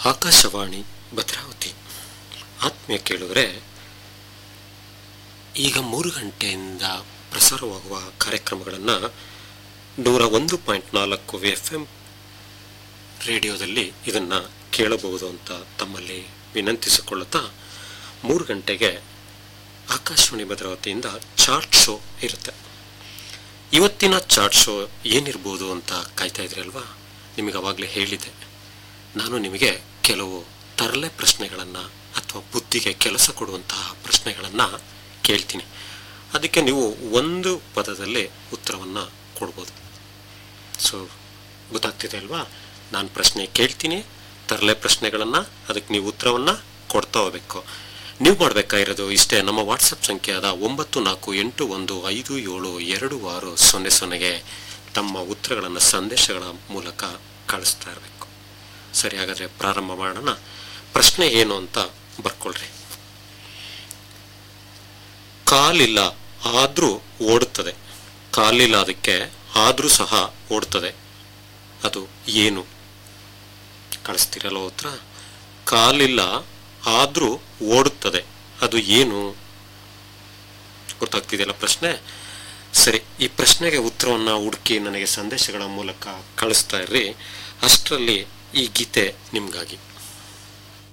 ಆಕಾಶವಾಣಿ ಭದ್ರಾವತಿ ಆತ್ಮೀಯ ಕೇಳಿದ್ರೆ ಈಗ ಮೂರು ಗಂಟೆಯಿಂದ ಪ್ರಸಾರವಾಗುವ ಕಾರ್ಯಕ್ರಮಗಳನ್ನು ನೂರ ಒಂದು ಪಾಯಿಂಟ್ ನಾಲ್ಕು ಎಫ್ ಎಂ ರೇಡಿಯೋದಲ್ಲಿ ಇದನ್ನು ಕೇಳಬಹುದು ಅಂತ ತಮ್ಮಲ್ಲಿ ವಿನಂತಿಸಿಕೊಳ್ಳುತ್ತಾ ಮೂರು ಗಂಟೆಗೆ ಆಕಾಶವಾಣಿ ಭದ್ರಾವತಿಯಿಂದ ಚಾರ್ಟ್ ಶೋ ಇರುತ್ತೆ ಇವತ್ತಿನ ಚಾರ್ಟ್ ಶೋ ಏನಿರ್ಬೋದು ಅಂತ ಕಾಯ್ತಾ ಇದ್ರಿ ಅಲ್ವಾ ನಿಮಗೆ ಅವಾಗಲೇ ಹೇಳಿದೆ ನಾನು ನಿಮಗೆ ಕೆಲವು ತರಲೆ ಪ್ರಶ್ನೆಗಳನ್ನು ಅಥವಾ ಬುದ್ಧಿಗೆ ಕೆಲಸ ಕೊಡುವಂತಹ ಪ್ರಶ್ನೆಗಳನ್ನು ಕೇಳ್ತೀನಿ ಅದಕ್ಕೆ ನೀವು ಒಂದು ಪದದಲ್ಲಿ ಉತ್ತರವನ್ನು ಕೊಡ್ಬೋದು ಸೊ ಗೊತ್ತಾಗ್ತಿದೆ ಅಲ್ವಾ ನಾನು ಪ್ರಶ್ನೆ ಕೇಳ್ತೀನಿ ತರಲೆ ಪ್ರಶ್ನೆಗಳನ್ನು ಅದಕ್ಕೆ ನೀವು ಉತ್ತರವನ್ನು ಕೊಡ್ತಾ ಹೋಗ್ಬೇಕು ನೀವು ಮಾಡಬೇಕಾಗಿರೋದು ಇಷ್ಟೇ ನಮ್ಮ ವಾಟ್ಸಪ್ ಸಂಖ್ಯೆಯಾದ ಒಂಬತ್ತು ನಾಲ್ಕು ಎಂಟು ಒಂದು ಐದು ಏಳು ಎರಡು ಆರು ಸೊನ್ನೆ ಸೊನ್ನೆಗೆ ತಮ್ಮ ಉತ್ತರಗಳನ್ನು ಸಂದೇಶಗಳ ಮೂಲಕ ಕಳಿಸ್ತಾ ಇರಬೇಕು ಸರಿ ಹಾಗಾದರೆ ಪ್ರಾರಂಭ ಮಾಡೋಣ ಪ್ರಶ್ನೆ ಏನು ಅಂತ ಬರ್ಕೊಳ್ರಿ ಕಾಲಿಲ್ಲ ಆದರೂ ಓಡುತ್ತದೆ ಕಾಲಿಲ್ಲ ಅದಕ್ಕೆ ಆದರೂ ಸಹ ಓಡ್ತದೆ ಅದು ಏನು ಕಳಿಸ್ತೀರಲ್ಲ ಉತ್ತರ ಕಾಲಿಲ್ಲ ಆದರೂ ಓಡುತ್ತದೆ ಅದು ಏನು ಗೊತ್ತಾಗ್ತಿದೆಯಲ್ಲ ಪ್ರಶ್ನೆ ಸರಿ ಈ ಪ್ರಶ್ನೆಗೆ ಉತ್ತರವನ್ನು ಹುಡುಕಿ ನನಗೆ ಸಂದೇಶಗಳ ಮೂಲಕ ಕಳಿಸ್ತಾ ಇರ್ರಿ ಅಷ್ಟರಲ್ಲಿ ಈ ಗೀತೆ ನಿಮಗಾಗಿ